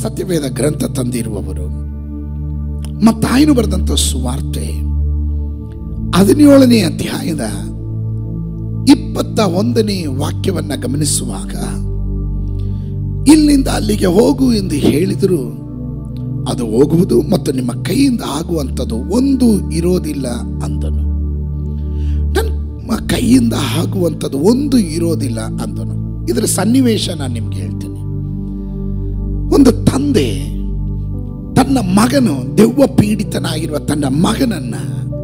ಸತ್ಯವೇದ ಗ್ರಂಥ ತಂದಿರುವವರು ಮತ್ತಾಯನು ಬರೆದಂಥ ಸುವಾರ್ತೆ ಹದಿನೇಳನೇ ಅಧ್ಯಾಯದ ಇಪ್ಪತ್ತ ಒಂದನೇ ವಾಕ್ಯವನ್ನ ಗಮನಿಸುವಾಗ ಇಲ್ಲಿಂದ ಅಲ್ಲಿಗೆ ಹೋಗು ಎಂದು ಹೇಳಿದರು ಅದು ಹೋಗುವುದು ಮತ್ತು ನಿಮ್ಮ ಕೈಯಿಂದ ಆಗುವಂಥದ್ದು ಒಂದು ಇರೋದಿಲ್ಲ ಅಂದನು ನನ್ನ ಕೈಯಿಂದ ಆಗುವಂಥದ್ದು ಒಂದು ಇರೋದಿಲ್ಲ ಅಂದನು ಇದರ ಸನ್ನಿವೇಶ ನಾನು ನಿಮ್ಗೆ ಹೇಳ್ತೀನಿ ಒಂದು ತಂದೆ ತನ್ನ ಮಗನು ದೆವ್ವ ಪೀಡಿತನಾಗಿರುವ ತನ್ನ ಮಗನನ್ನ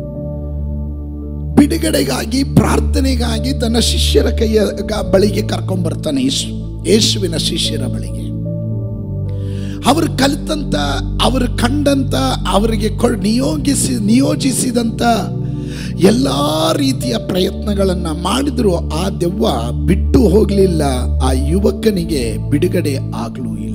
ಬಿಡುಗಡೆಗಾಗಿ ಪ್ರಾರ್ಥನೆಗಾಗಿ ತನ್ನ ಶಿಷ್ಯರ ಕೈಯ ಗ- ಬಳಿಗೆ ಕರ್ಕೊಂಡ್ ಬರ್ತಾನೆ ಯೇಸು ಯೇಸುವಿನ ಶಿಷ್ಯರ ಬಳಿಗೆ ಅವರು ಕಲಿತಂತ ಅವರು ಕಂಡಂತ ಅವರಿಗೆ ಕೊ- ನಿಯೋಗಿಸಿ ನಿಯೋಜಿಸಿದಂತ ಎಲ್ಲ ರೀತಿಯ ಪ್ರಯತ್ನಗಳನ್ನ ಮಾಡಿದ್ರು ಆ ದೆವ್ವ ಬಿಟ್ಟು ಹೋಗಲಿಲ್ಲ ಆ ಯುವಕನಿಗೆ ಬಿಡುಗಡೆ ಆಗಲೂ ಇಲ್ಲ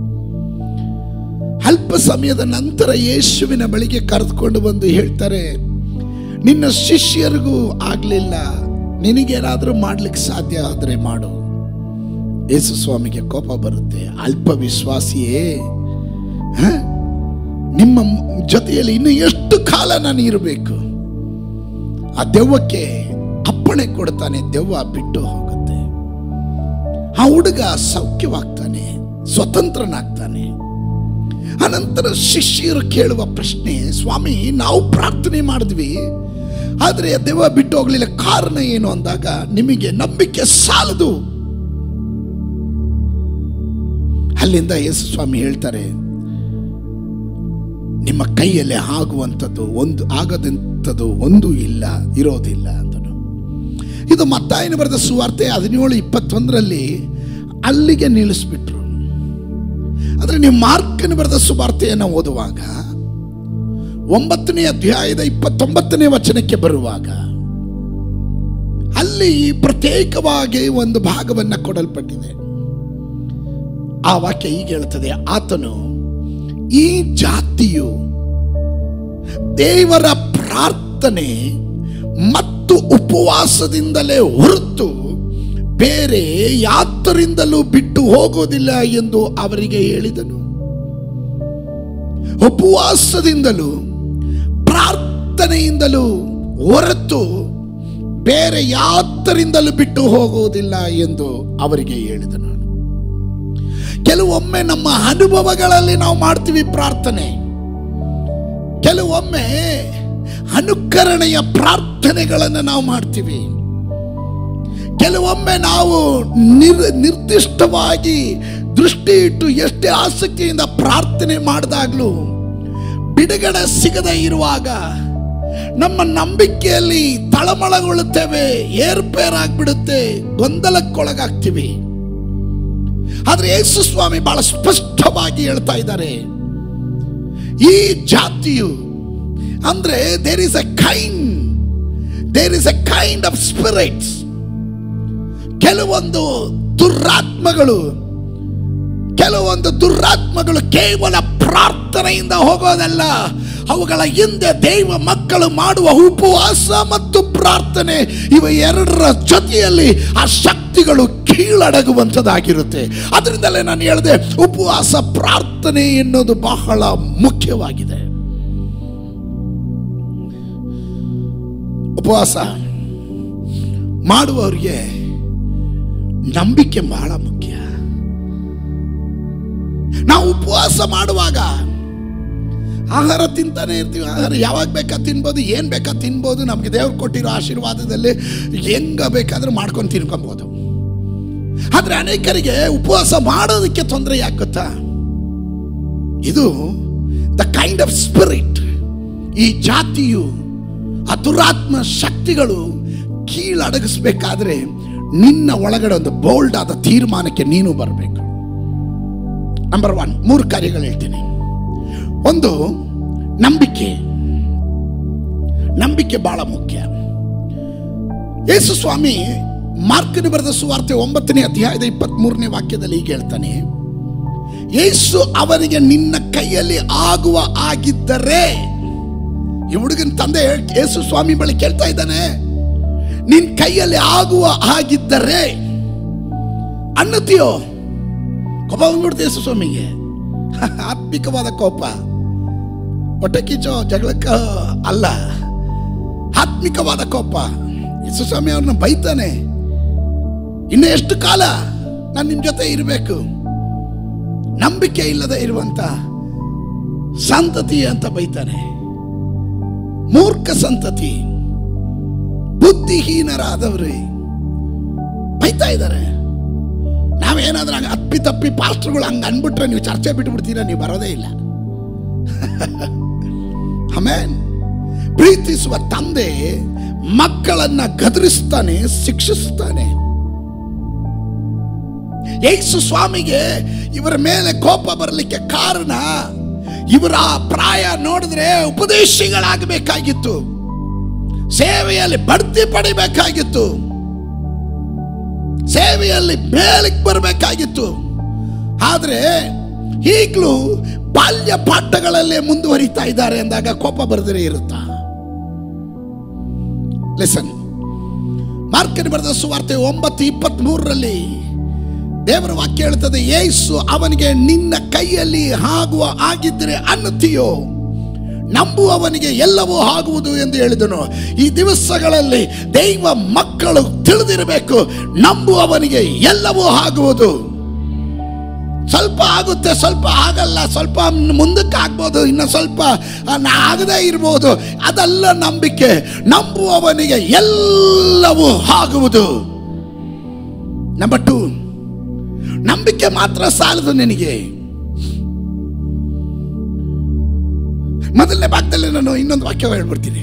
ಅಲ್ಪ ಸಮಯದ ನಂತರ ಯೇಸುವಿನ ಬಳಿಗೆ ಕರೆದುಕೊಂಡು ಬಂದು ಹೇಳ್ತಾರೆ ನಿನ್ನ ಶಿಷ್ಯರಿಗೂ ಆಗ್ಲಿಲ್ಲ ನಿನಗೇನಾದ್ರೂ ಮಾಡ್ಲಿಕ್ಕೆ ಸಾಧ್ಯ ಆದ್ರೆ ಮಾಡು ಯೇಸು ಸ್ವಾಮಿಗೆ ಕೋಪ ಬರುತ್ತೆ ಅಲ್ಪ ವಿಶ್ವಾಸಿಯೇ ಹ? ನಿಮ್ಮ ಮ್- ಜೊತೆಯಲ್ಲಿ ಇನ್ನು ಎಷ್ಟು ಕಾಲ ನಾನು ಇರಬೇಕು ಆ ದೆವ್ವಕ್ಕೆ ಅಪ್ಪಣೆ ಕೊಡ್ತಾನೆ ದೆವ್ವ ಬಿಟ್ಟು ಹೋಗುತ್ತೆ ಆ ಹುಡುಗ ಸೌಖ್ಯವಾಗ್ತಾನೆ ಸ್ವತಂತ್ರನಾಗ್ತಾನೆ ಅನಂತರ ಶಿಷ್ಯರು ಕೇಳುವ ಪ್ರಶ್ನೆ ಸ್ವಾಮಿ ನಾವು ಪ್ರಾರ್ಥನೆ ಮಾಡಿದ್ವಿ ಆದರೆ ದೆವ್ವ ಬಿಟ್ಟು ಹೋಗ್ಲಿಲ್ಲ ಕಾರಣ ಏನು ಅಂದಾಗ ನಿಮಗೆ ನಂಬಿಕೆ ಸಾಲದು ಅಲ್ಲಿಂದ ಯೇಸು ಸ್ವಾಮಿ ಹೇಳ್ತಾರೆ ನಿಮ್ಮ ಕೈಯಲ್ಲಿ ಆಗುವಂಥದ್ದು ಒಂದು ಆಗದಂಥದ್ದು ಒಂದು ಇಲ್ಲ ಇರೋದಿಲ್ಲ ಅಂತನು ಇದು ಮತ್ತಾಯನ ಬರೆದ ಸುವಾರ್ತೆ ಹದಿನೇಳು ಇಪ್ಪತ್ತೊಂದರಲ್ಲಿ ಅಲ್ಲಿಗೆ ನಿಲ್ಲಿಸ್ಬಿಟ್ರು ಆದರೆ ನೀವು ಮಾರ್ಕನ ಬರೆದ ಸುವಾರ್ತೆಯನ್ನು ಓದುವಾಗ ಒಂಬತ್ತನೇ ಅಧ್ಯಾಯದ ಇಪ್ಪತ್ತೊಂಬತ್ತನೇ ವಚನಕ್ಕೆ ಬರುವಾಗ ಅಲ್ಲಿ ಪ್ರತ್ಯೇಕವಾಗಿ ಒಂದು ಭಾಗವನ್ನ ಕೊಡಲ್ಪಟ್ಟಿದೆ ಆ ವಾಕ್ಯ ಹೀಗೆ ಹೇಳ್ತದೆ ಆತನು ಈ ಜಾತಿಯು ದೇವರ ಪ್ರಾರ್ಥನೆ ಮತ್ತು ಉಪವಾಸದಿಂದಲೇ ಹೊರತು ಬೇರೆ ಯಾತರಿಂದಲೂ ಬಿಟ್ಟು ಹೋಗೋದಿಲ್ಲ ಎಂದು ಅವರಿಗೆ ಹೇಳಿದನು ಉಪವಾಸದಿಂದಲೂ ಪ್ರಾರ್ಥನೆಯಿಂದಲೂ ಹೊರತು ಬೇರೆ ಯಾತರಿಂದಲೂ ಬಿಟ್ಟು ಹೋಗುವುದಿಲ್ಲ ಎಂದು ಅವರಿಗೆ ಹೇಳಿದನು ಕೆಲವೊಮ್ಮೆ ನಮ್ಮ ಅನುಭವಗಳಲ್ಲಿ ನಾವು ಮಾಡ್ತೀವಿ ಪ್ರಾರ್ಥನೆ ಕೆಲವೊಮ್ಮೆ ಅನುಕರಣೆಯ ಪ್ರಾರ್ಥನೆಗಳನ್ನು ನಾವು ಮಾಡ್ತೀವಿ ಕೆಲವೊಮ್ಮೆ ನಾವು ನಿರ್ ನಿರ್ದಿಷ್ಟವಾಗಿ ದೃಷ್ಟಿ ಇಟ್ಟು ಎಷ್ಟೇ ಆಸಕ್ತಿಯಿಂದ ಪ್ರಾರ್ಥನೆ ಮಾಡಿದಾಗ್ಲೂ ಬಿಡುಗಡೆ ಸಿಗದೆ ಇರುವಾಗ ನಮ್ಮ ನಂಬಿಕೆಯಲ್ಲಿ ತಳಮಳಗೊಳ್ಳುತ್ತೇವೆ ಏರ್ಪೇರಾಗ್ಬಿಡುತ್ತೆ ಗೊಂದಲಕ್ಕೊಳಗಾಗ್ತೀವಿ ಆದ್ರೆ ಯೇಸು ಸ್ವಾಮಿ ಬಹಳ ಸ್ಪಷ್ಟವಾಗಿ ಹೇಳ್ತಾ ಇದ್ದಾರೆ ಈ ಜಾತಿಯು ಅಂದ್ರೆ there is a kind there is a kind of spirits ಕೆಲವೊಂದು ದುರಾತ್ಮಗಳು ಕೆಲವೊಂದು ದುರಾತ್ಮಗಳು ಕೇವಲ ಪ್ರಾರ್ಥನೆಯಿಂದ ಹೋಗೋದಲ್ಲ ಅವುಗಳ ಹಿಂದೆ ದೈವ ಮಕ್ಕಳು ಮಾಡುವ ಉಪವಾಸ ಮತ್ತು ಪ್ರಾರ್ಥನೆ ಇವ ಎರಡರ ಜೊತೆಯಲ್ಲಿ ಆ ಶಕ್ತಿಗಳು ಕೀಳಡಗುವಂಥದ್ದಾಗಿರುತ್ತೆ ಅದರಿಂದಲೇ ನಾನು ಹೇಳಿದೆ ಉಪವಾಸ ಪ್ರಾರ್ಥನೆ ಎನ್ನುವುದು ಬಹಳ ಮುಖ್ಯವಾಗಿದೆ ಉಪವಾಸ ಮಾಡುವವರಿಗೆ ನಂಬಿಕೆ ಬಹಳ ಮುಖ್ಯ ನಾವು ಉಪವಾಸ ಮಾಡುವಾಗ ಆಹಾರ ತಿಂತಾನೆ ಇರ್ತೀವಿ ಆಹಾರ ಯಾವಾಗ ಬೇಕಾ ತಿನ್ಬೋದು ಏನು ಬೇಕಾ ತಿನ್ಬೋದು ನಮಗೆ ದೇವ್ರು ಕೊಟ್ಟಿರೋ ಆಶೀರ್ವಾದದಲ್ಲಿ ಹೆಂಗ ಬೇಕಾದ್ರೂ ಮಾಡ್ಕೊಂಡು ತಿನ್ಕೊಬೋದು ಆದ್ರೆ ಅನೇಕರಿಗೆ ಉಪವಾಸ ಮಾಡೋದಕ್ಕೆ ತೊಂದರೆ ಯಾಕೆ ಗೊತ್ತಾ ಇದು ದ ಕೈಂಡ್ ಆಫ್ ಸ್ಪಿರಿಟ್ ಈ ಜಾತಿಯು ಆ ದುರಾತ್ಮ ಶಕ್ತಿಗಳು ಕೀಳಡಗಿಸ್ಬೇಕಾದ್ರೆ ನಿನ್ನ ಒಳಗಡೆ ಒಂದು ಬೋಲ್ಡ್ ಆದ ತೀರ್ಮಾನಕ್ಕೆ ನೀನು ಬರಬೇಕು ನಂಬರ್ ಒನ್ ಮೂರು ಕಾರ್ಯಗಳು ಹೇಳ್ತೀನಿ ಒಂದು ನಂಬಿಕೆ ನಂಬಿಕೆ ಬಹಳ ಮುಖ್ಯ ಯೇಸು ಸ್ವಾಮಿ ಮಾರ್ಕನ ಬರೆದ ಸುವಾರ್ತೆ ಒಂಬತ್ತನೇ ಅಧ್ಯಾಯದ ಇಪ್ಪತ್ತ್ ಮೂರನೇ ವಾಕ್ಯದಲ್ಲಿ ಹೀಗೆ ಹೇಳ್ತಾನೆ ಯೇಸು ಅವರಿಗೆ ನಿನ್ನ ಕೈಯಲ್ಲಿ ಆಗುವ ಆಗಿದ್ದರೆ ಈ ಹುಡುಗನ ತಂದೆ ಯೇಸು ಸ್ವಾಮಿ ಬಳಿ ಕೇಳ್ತಾ ಇದ್ದಾನೆ ನಿನ್ ಕೈಯಲ್ಲಿ ಆಗುವ ಆಗಿದ್ದರೆ ಅನ್ನತ್ತೀಯೋ ಕೋಪ ಬಂದ್ಬಿಡ್ತು ಯೇಸು ಸ್ವಾಮಿಗೆ ಆತ್ಮಿಕವಾದ ಕೋಪ ಹೊಟ್ಟೆ ಕಿಚ್ಚೋ ಜಗಳಕ್ಕ ಅಲ್ಲ ಆತ್ಮಿಕವಾದ ಕೋಪ ಯೇಸು ಸ್ವಾಮಿ ಅವ್ರನ್ನ ಬೈತಾನೆ ಇನ್ನು ಎಷ್ಟು ಕಾಲ ನಾನು ನಿಮ್ಮ ಜೊತೆ ಇರಬೇಕು ನಂಬಿಕೆ ಇಲ್ಲದೆ ಇರುವಂತ ಸಂತತಿ ಅಂತ ಬೈತಾನೆ ಮೂರ್ಖ ಸಂತತಿ ಬುದ್ಧಿಹೀನರಾದವ್ರಿ ಬೈತಾ ಇದ್ದಾರೆ ನಾವೇನಾದ್ರೂ ಹಂಗೆ ಅಪ್ಪಿ ತಪ್ಪಿ ಪಾಸ್ಟರ್ಗಳು ಹಂಗೆ ಅನ್ಬಿಟ್ರೆ ನೀವು ಚರ್ಚೆ ಬಿಟ್ಬಿಡ್ತೀರಾ ನೀವು ಬರೋದೇ ಇಲ್ಲ ಆಮೇನ್ ಪ್ರೀತಿಸುವ ತಂದೆ ಮಕ್ಕಳನ್ನ ಗದರಿಸ್ತಾನೆ ಶಿಕ್ಷಿಸ್ತಾನೆ ಯೇಸು ಸ್ವಾಮಿಗೆ ಇವರ ಮೇಲೆ ಕೋಪ ಬರಲಿಕ್ಕೆ ಕಾರಣ ಇವರ ಪ್ರಾಯ ನೋಡಿದ್ರೆ ಉಪದೇಶಿಗಳಾಗಬೇಕಾಗಿತ್ತು ಸೇವೆಯಲ್ಲಿ ಬಡ್ತಿ ಪಡಿಬೇಕಾಗಿತ್ತು ಸೇವೆಯಲ್ಲಿ ಮೇಲಕ್ಕೆ ಬರಬೇಕಾಗಿತ್ತು ಆದ್ರೆ ಈಗಲೂ ಬಾಲ್ಯ ಪಾಠಗಳಲ್ಲೇ ಮುಂದುವರಿತಾ ಇದ್ದಾರೆ ಅಂದಾಗ ಕೋಪ ಬರದೇ ಇರುತ್ತಾ ಲೆಸನ್ ಮಾರ್ಕನ್ ಬರೆದ ಸುವಾರ್ತೆ ಒಂಬತ್ತು ಇಪ್ಪತ್ತ್ ಮೂರರಲ್ಲಿ ದೇವರ ವಾಕ್ಯ ಹೇಳ್ತದೆ ಯೇಸು ಅವನಿಗೆ ನಿನ್ನ ಕೈಯಲ್ಲಿ ಆಗುವ ಆಗಿದ್ದರೆ ಅನ್ನುತ್ತೀಯೋ ನಂಬುವವನಿಗೆ ಎಲ್ಲವೂ ಆಗುವುದು ಎಂದು ಹೇಳಿದನು ಈ ದಿವಸಗಳಲ್ಲಿ ದೈವ ಮಕ್ಕಳು ತಿಳಿದಿರಬೇಕು ನಂಬುವವನಿಗೆ ಎಲ್ಲವೂ ಆಗುವುದು ಸ್ವಲ್ಪ ಆಗುತ್ತೆ ಸ್ವಲ್ಪ ಆಗಲ್ಲ ಸ್ವಲ್ಪ ಮುಂದಕ್ಕೆ ಆಗ್ಬೋದು ಇನ್ನು ಸ್ವಲ್ಪ ಆ, ನಾ ಆಗದೇ ಇರ್ಬೋದು ಅದಲ್ಲ ನಂಬಿಕೆ ನಂಬುವವನಿಗೆ ಎಲ್ಲವೂ ಆಗುವುದು ನಂಬರ್ ಟು ನಂಬಿಕೆ ಮಾತ್ರ ಸಾಲದು ನಿನಗೆ ಮೊದಲನೇ ಭಾಗದಲ್ಲಿ ನಾನು ಇನ್ನೊಂದು ವಾಕ್ಯ ಹೇಳ್ಬಿಡ್ತೀನಿ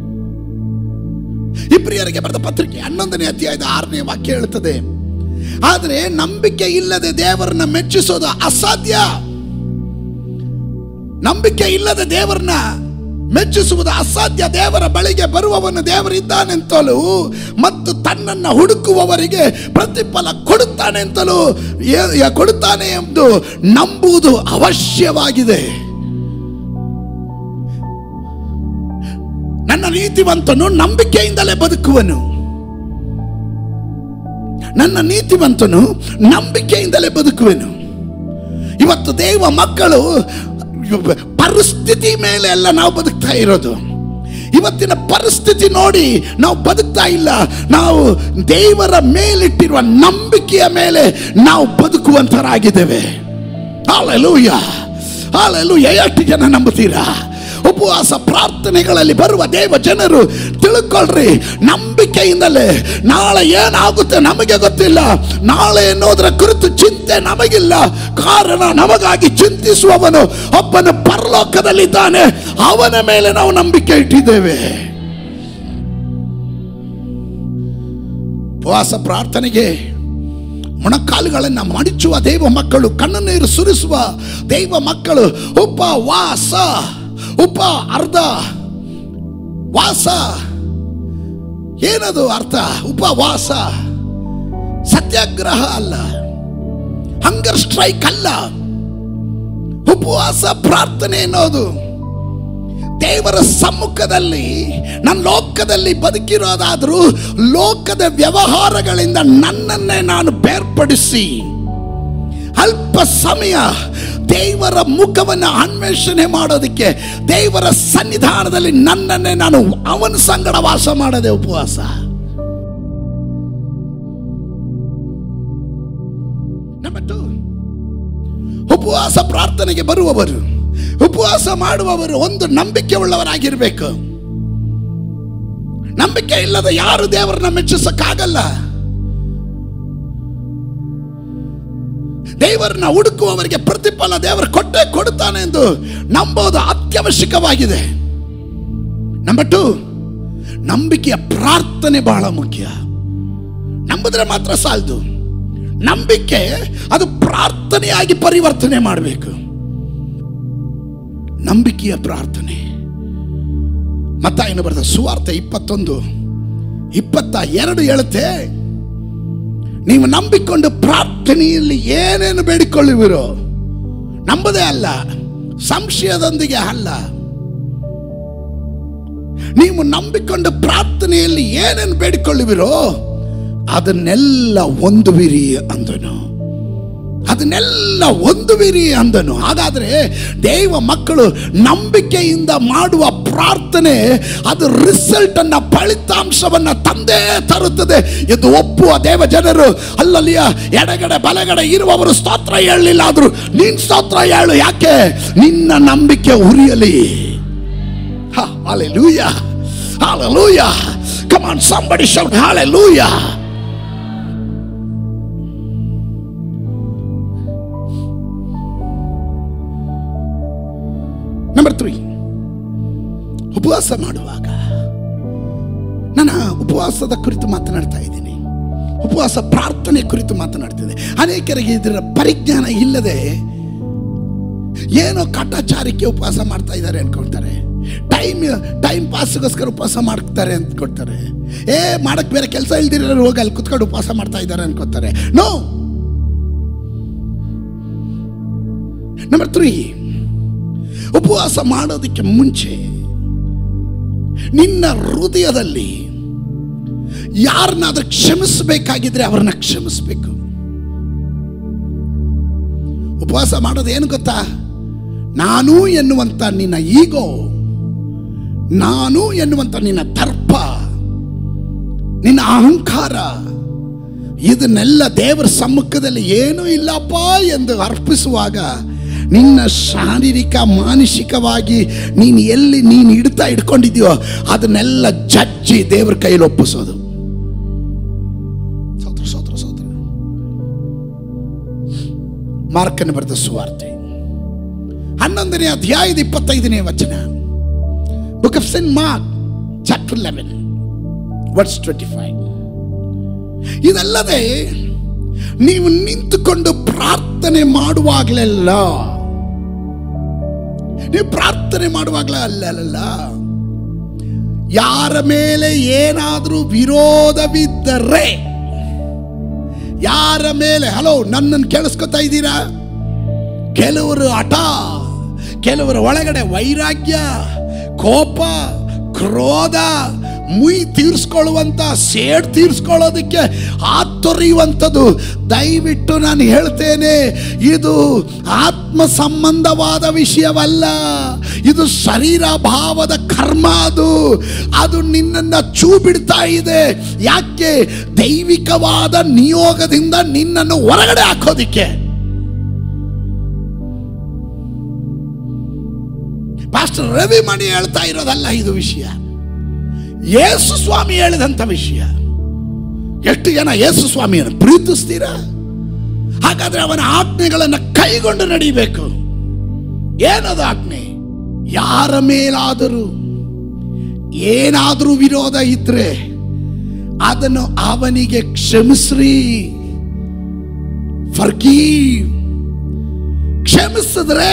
ಇಬ್ರಿಯರಿಗೆ ಬರೆದ ಪತ್ರಿಕೆ ಹನ್ನೊಂದನೇ ಅಧ್ಯಾಯದ ಆರನೇ ವಾಕ್ಯ ಹೇಳುತ್ತದೆ ಆದರೆ ನಂಬಿಕೆ ಇಲ್ಲದೆ ದೇವರನ್ನ ಮೆಚ್ಚಿಸೋದು ಅಸಾಧ್ಯ ನಂಬಿಕೆ ಇಲ್ಲದೆ ದೇವರನ್ನ ಮೆಚ್ಚಿಸುವುದು ಅಸಾಧ್ಯ ದೇವರ ಬಳಿಗೆ ಬರುವವನು ದೇವರಿದ್ದಾನೆಂತಲೂ ಮತ್ತು ತನ್ನನ್ನು ಹುಡುಕುವವರಿಗೆ ಪ್ರತಿಫಲ ಕೊಡುತ್ತಾನೆಂತಲೂ ಏ- ಏ- ಕೊಡುತ್ತಾನೆ ಎಂದು ನಂಬುವುದು ಅವಶ್ಯವಾಗಿದೆ ನನ್ನ ನೀತಿವಂತನು ನಂಬಿಕೆಯಿಂದಲೇ ಬದುಕುವನು ನನ್ನ ನೀತಿವಂತನು ನಂಬಿಕೆಯಿಂದಲೇ ಬದುಕುವೆನು ಇವತ್ತು ದೇವ ಮಕ್ಕಳು ಪರಿಸ್ಥಿತಿ ಮೇಲೆ ಎಲ್ಲ ನಾವು ಬದುಕ್ತಾ ಇರೋದು ಇವತ್ತಿನ ಪರಿಸ್ಥಿತಿ ನೋಡಿ ನಾವು ಬದುಕ್ತಾ ಇಲ್ಲ ನಾವು ದೇವರ ಮೇಲಿಟ್ಟಿರುವ ನಂಬಿಕೆಯ ಮೇಲೆ ನಾವು ಬದುಕುವಂತರಾಗಿದ್ದೇವೆ ಹಾಲೆಲೂಯ ಹಾಲೆಲೂಯ ಎಷ್ಟು ಜನ ನಂಬುತ್ತೀರಾ ಉಪವಾಸ ಪ್ರಾರ್ಥನೆಗಳಲ್ಲಿ ಬರುವ ದೇವ ಜನರು ತಿಳ್ಕೊಳ್ರಿ ನಂಬಿಕೆಯಿಂದಲೇ ನಾಳೆ ಏನಾಗುತ್ತೆ ನಮಗೆ ಗೊತ್ತಿಲ್ಲ ನಾಳೆ ಎನ್ನುವುದರ ಕುರಿತು ಚಿಂತೆ ನಮಗಿಲ್ಲ ಕಾರಣ ನಮಗಾಗಿ ಚಿಂತಿಸುವವನು ಒಬ್ಬನು ಪರಲೋಕದಲ್ಲಿದ್ದಾನೆ ಅವನ ಮೇಲೆ ನಾವು ನಂಬಿಕೆ ಇಟ್ಟಿದ್ದೇವೆ ಉಪವಾಸ ಪ್ರಾರ್ಥನೆಗೆ ಮೊಣಕಾಲುಗಳನ್ನು ಮಡಿಚುವ ದೈವ ಮಕ್ಕಳು ಕಣ್ಣನೀರು ಸುರಿಸುವ ದೈವ ಮಕ್ಕಳು ಉಪವಾಸ ಉಪ ಅರ್ಧ ವಾಸ ಏನದು ಅರ್ಥ ಉಪವಾಸ ಸತ್ಯಾಗ್ರಹ ಅಲ್ಲ ಹಂಗರ್ ಸ್ಟ್ರೈಕ್ ಅಲ್ಲ ಉಪವಾಸ ಪ್ರಾರ್ಥನೆ ಅನ್ನೋದು ದೇವರ ಸಮ್ಮುಖದಲ್ಲಿ ನನ್ನ ಲೋಕದಲ್ಲಿ ಬದುಕಿರೋದಾದರೂ ಲೋಕದ ವ್ಯವಹಾರಗಳಿಂದ ನನ್ನನ್ನೇ ನಾನು ಬೇರ್ಪಡಿಸಿ ಅಲ್ಪ ಸಮಯ ದೇವರ ಮುಖವನ್ನು ಅನ್ವೇಷಣೆ ಮಾಡೋದಕ್ಕೆ ದೇವರ ಸನ್ನಿಧಾನದಲ್ಲಿ ನನ್ನನ್ನೇ ನಾನು ಅವನ ಸಂಗಡ ವಾಸ ಮಾಡದೆ ಉಪವಾಸ ನಂಬರ್ ಟು ಉಪವಾಸ ಪ್ರಾರ್ಥನೆಗೆ ಬರುವವರು ಉಪವಾಸ ಮಾಡುವವರು ಒಂದು ನಂಬಿಕೆ ಉಳ್ಳವರಾಗಿರ್ಬೇಕು ನಂಬಿಕೆ ಇಲ್ಲದ ಯಾರು ದೇವರನ್ನ ಮೆಚ್ಚಿಸಕ್ಕಾಗಲ್ಲ ದೇವರನ್ನ ಹುಡುಕುವವರಿಗೆ ಪ್ರತಿಫಲ ದೇವರು ಕೊಟ್ಟೆ ಕೊಡುತ್ತಾನೆ ಎಂದು ನಂಬೋದು ಅತ್ಯವಶ್ಯಕವಾಗಿದೆ ನಂಬರ್ ಟು ನಂಬಿಕೆಯ ಪ್ರಾರ್ಥನೆ ಬಹಳ ಮುಖ್ಯ ನಂಬಿದ್ರೆ ಮಾತ್ರ ಸಾಲದು ನಂಬಿಕೆ ಅದು ಪ್ರಾರ್ಥನೆಯಾಗಿ ಪರಿವರ್ತನೆ ಮಾಡಬೇಕು ನಂಬಿಕೆಯ ಪ್ರಾರ್ಥನೆ ಮತ್ತ ಏನು ಬರ್ತದೆ ಸುವಾರ್ತೆ ಇಪ್ಪತ್ತೊಂದು ಇಪ್ಪತ್ತ ಎರಡು ಹೇಳುತ್ತೆ ನೀವು ನಂಬಿಕೊಂಡು ಪ್ರಾರ್ಥನೆಯಲ್ಲಿ ಏನೇನು ಬೇಡಿಕೊಳ್ಳುವಿರೋ ನಂಬದೇ ಅಲ್ಲ ಸಂಶಯದೊಂದಿಗೆ ಅಲ್ಲ ನೀವು ನಂಬಿಕೊಂಡು ಪ್ರಾರ್ಥನೆಯಲ್ಲಿ ಏನೇನು ಬೇಡಿಕೊಳ್ಳುವಿರೋ ಅದನ್ನೆಲ್ಲ ಹೊಂದುವಿರಿ ಅಂದನು ಅದನ್ನೆಲ್ಲ ಹೊಂದುವಿರಿ ಅಂದನು ಹಾಗಾದ್ರೆ ದೇವ ಮಕ್ಕಳು ನಂಬಿಕೆಯಿಂದ ಮಾಡುವ ಪ್ರಾರ್ಥನೆ ಅದು ರಿಸಲ್ಟ್ ಅನ್ನ ಫಲಿತಾಂಶವನ್ನ ತಂದೇ ತರುತ್ತದೆ ಎಂದು ಒಪ್ಪುವ ದೇವ ಜನರು ಅಲ್ಲಲ್ಲಿಯ ಎಡಗಡೆ ಬಲಗಡೆ ಇರುವವರು ಸ್ತೋತ್ರ ಹೇಳಲಿಲ್ಲ ಆದ್ರು ನೀನ್ ಸ್ತೋತ್ರ ಹೇಳು ಯಾಕೆ ನಿನ್ನ ನಂಬಿಕೆ ಉರಿಯಲಿ Hallelujah. Hallelujah. Come on, somebody shout hallelujah. Number three ಉಪವಾಸ ಮಾಡುವಾಗ ನಾನು ಉಪವಾಸದ ಕುರಿತು ಮಾತನಾಡ್ತಾ ಇದ್ದೀನಿ ಉಪವಾಸ ಪ್ರಾರ್ಥನೆ ಕುರಿತು ಮಾತನಾಡ್ತಿದ್ದೆ ಅನೇಕರಿಗೆ ಇದರ ಪರಿಜ್ಞಾನ ಇಲ್ಲದೆ ಏನೋ ಕಾಟಾಚಾರಕ್ಕೆ ಉಪವಾಸ ಮಾಡ್ತಾ ಇದ್ದಾರೆ ಅನ್ಕೊಳ್ತಾರೆ ಟೈಮ್ ಟೈಮ್ ಪಾಸ್ಗೋಸ್ಕರ ಉಪವಾಸ ಮಾಡ್ತಾರೆ ಅಂದ್ಕೊಳ್ತಾರೆ ಏ ಮಾಡಕ್ ಬೇರೆ ಕೆಲಸ ಇಲ್ದಿರೋರು ಹೋಗಿ ಅಲ್ಲಿ ಕುತ್ಕೊಂಡು ಉಪವಾಸ ಮಾಡ್ತಾ ಇದ್ದಾರೆ ಅನ್ಕೋತಾರೆ ನೋ ನಂಬರ್ ತ್ರೀ ಉಪವಾಸ ಮಾಡೋದಕ್ಕೆ ಮುಂಚೆ ನಿನ್ನ ಹೃದಯದಲ್ಲಿ ಯಾರನ್ನಾದ್ರೂ ಕ್ಷಮಿಸಬೇಕಾಗಿದ್ರೆ ಅವ್ರನ್ನ ಕ್ಷಮಿಸಬೇಕು ಉಪವಾಸ ಮಾಡೋದು ಏನು ಗೊತ್ತಾ ನಾನು ಎನ್ನುವಂತ ನಿನ್ನ ಈಗೋ ನಾನು ಎನ್ನುವಂತ ನಿನ್ನ ದರ್ಪ ನಿನ್ನ ಅಹಂಕಾರ ಇದನ್ನೆಲ್ಲ ದೇವರ ಸಮ್ಮುಖದಲ್ಲಿ ಏನೂ ಇಲ್ಲಪ್ಪ ಎಂದು ಅರ್ಪಿಸುವಾಗ ನಿನ್ನ ಶಾರೀರಿಕ ಮಾನಸಿಕವಾಗಿ ನೀನು ಎಲ್ಲಿ ನೀನು ಇಡ್ತಾ ಇಟ್ಕೊಂಡಿದ್ಯೋ ಅದನ್ನೆಲ್ಲ ಜಜ್ಜಿ ದೇವರ ಕೈಯಲ್ಲಿ ಒಪ್ಪಿಸೋದು ಸೋತ್ರ ಸೋತ್ರ ಸೋತ್ರ ಮಾರ್ಕನ ಬರೆದ ಸುವಾರ್ತೆ ಹನ್ನೊಂದನೇ ಅಧ್ಯಾಯದ ಇಪ್ಪತ್ತೈದನೇ ವಚನ book of Saint Mark chapter eleven words twenty five ಇದಲ್ಲದೆ ನೀವು ನಿಂತುಕೊಂಡು ಪ್ರಾರ್ಥನೆ ಮಾಡುವಾಗಲೆಲ್ಲ ನೀವು ಪ್ರಾರ್ಥನೆ ಮಾಡುವಾಗಲ ಅಲ್ಲಲ್ಲ ಯಾರ ಮೇಲೆ ಏನಾದರೂ ವಿರೋಧವಿದ್ದರೆ ಯಾರ ಮೇಲೆ ಹಲೋ ನನ್ನನ್ನು ಕೇಳಿಸ್ಕೊತಾ ಇದ್ದೀರಾ ಕೆಲವರು ಹಠ ಕೆಲವರ ಒಳಗಡೆ ವೈರಾಗ್ಯ ಕೋಪ ಕ್ರೋಧ ಮುಯ್ ತೀರ್ಸ್ಕೊಳ್ಳುವಂತ ಸೇಡ್ ತೀರ್ಸ್ಕೊಳ್ಳೋದಕ್ಕೆ ಆತೊರೆಯುವಂಥದ್ದು ದಯವಿಟ್ಟು ನಾನು ಹೇಳ್ತೇನೆ ಇದು ಆತ್ಮ ಸಂಬಂಧವಾದ ವಿಷಯವಲ್ಲ ಇದು ಶರೀರ ಭಾವದ ಕರ್ಮ ಅದು ಅದು ನಿನ್ನನ್ನು ಚೂ ಬಿಡ್ತಾ ಇದೆ ಯಾಕೆ ದೈವಿಕವಾದ ನಿಯೋಗದಿಂದ ನಿನ್ನನ್ನು ಹೊರಗಡೆ ಹಾಕೋದಿಕ್ಕೆ ಪಾಸ್ಟರ್ ರವಿ ಮಣಿ ಹೇಳ್ತಾ ಇರೋದಲ್ಲ ಇದು ವಿಷಯ ಯೇಸು ಸ್ವಾಮಿ ಹೇಳಿದಂತ ವಿಷಯ ಎಷ್ಟು ಜನ ಯೇಸು ಸ್ವಾಮಿಯನ್ನು ಪ್ರೀತಿಸ್ತೀರಾ ಹಾಗಾದ್ರೆ ಅವನ ಆಜ್ಞೆಗಳನ್ನು ಕೈಗೊಂಡು ನಡೀಬೇಕು ಏನದು ಆಜ್ಞೆ ಯಾರ ಮೇಲಾದರೂ ಏನಾದರೂ ವಿರೋಧ ಇದ್ರೆ ಅದನ್ನು ಅವನಿಗೆ ಕ್ಷಮಿಸ್ರಿ ಫರ್ಗೀವ್ ಕ್ಷಮಿಸಿದ್ರೆ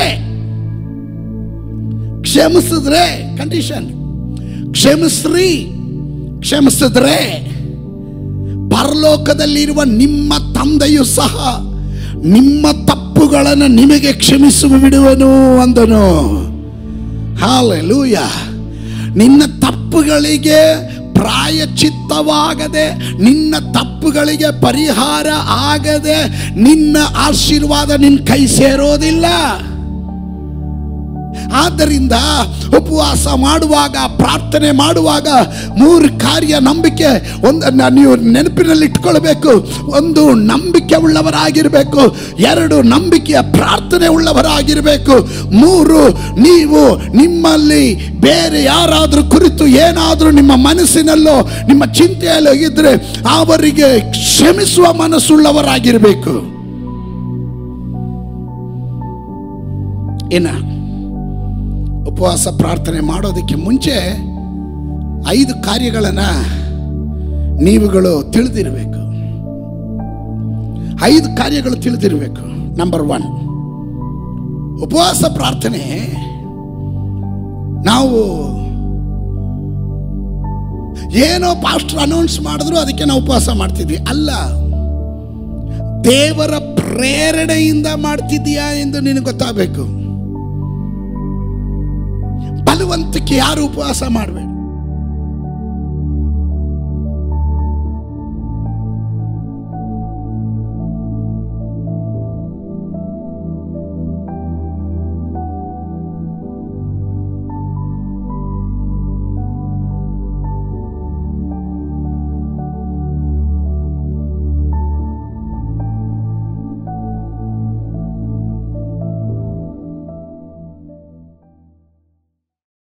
ಕ್ಷಮಿಸಿದ್ರೆ ಕಂಡೀಷನ್ ಕ್ಷಮಿಸ್ರಿ ಕ್ಷಮಿಸಿದ್ರೆ ಪರಲೋಕದಲ್ಲಿರುವ ನಿಮ್ಮ ತಂದೆಯು ಸಹ ನಿಮ್ಮ ತಪ್ಪುಗಳನ್ನು ನಿಮಗೆ ಕ್ಷಮಿಸುವ ಬಿಡುವನು ಅಂದನು ಹಾಲೆಲೂಯ ನಿನ್ನ ತಪ್ಪುಗಳಿಗೆ ಪ್ರಾಯಚಿತ್ತವಾಗದೆ ನಿನ್ನ ತಪ್ಪುಗಳಿಗೆ ಪರಿಹಾರ ಆಗದೆ ನಿನ್ನ ಆಶೀರ್ವಾದ ನಿನ್ನ ಕೈ ಸೇರೋದಿಲ್ಲ ಆದ್ದರಿಂದ ಉಪವಾಸ ಮಾಡುವಾಗ ಪ್ರಾರ್ಥನೆ ಮಾಡುವಾಗ ಮೂರು ಕಾರ್ಯ ನಂಬಿಕೆ ಒಂದು ನೀವು ನೆನಪಿನಲ್ಲಿ ಇಟ್ಕೊಳ್ಬೇಕು ಒಂದು ನಂಬಿಕೆ ಉಳ್ಳವರಾಗಿರಬೇಕು ಎರಡು ನಂಬಿಕೆಯ ಪ್ರಾರ್ಥನೆ ಉಳ್ಳವರಾಗಿರಬೇಕು ಮೂರು ನೀವು ನಿಮ್ಮಲ್ಲಿ ಬೇರೆ ಯಾರಾದರೂ ಕುರಿತು ಏನಾದರೂ ನಿಮ್ಮ ಮನಸ್ಸಿನಲ್ಲೋ ನಿಮ್ಮ ಚಿಂತೆಯಲ್ಲೋ ಇದ್ರೆ ಅವರಿಗೆ ಕ್ಷಮಿಸುವ ಮನಸ್ಸುಳ್ಳವರಾಗಿರಬೇಕು ಇನ್ನ ಉಪವಾಸ ಪ್ರಾರ್ಥನೆ ಮಾಡೋದಕ್ಕೆ ಮುಂಚೆ ಐದು ಕಾರ್ಯಗಳನ್ನು ನೀವುಗಳು ತಿಳಿದಿರಬೇಕು ಐದು ಕಾರ್ಯಗಳು ತಿಳಿದಿರಬೇಕು ನಂಬರ್ ಒನ್ ಉಪವಾಸ ಪ್ರಾರ್ಥನೆ ನಾವು ಏನೋ ಪಾಸ್ಟರ್ ಅನೌನ್ಸ್ ಮಾಡಿದ್ರು ಅದಕ್ಕೆ ನಾವು ಉಪವಾಸ ಮಾಡ್ತಿದ್ವಿ ಅಲ್ಲ ದೇವರ ಪ್ರೇರಣೆಯಿಂದ ಮಾಡ್ತಿದ್ದೀಯಾ ಎಂದು ನಿನಗೆ ಗೊತ್ತಾಗಬೇಕು ಬಲವಂತಕ್ಕೆ ಯಾರು ಉಪವಾಸ ಮಾಡಬೇಡ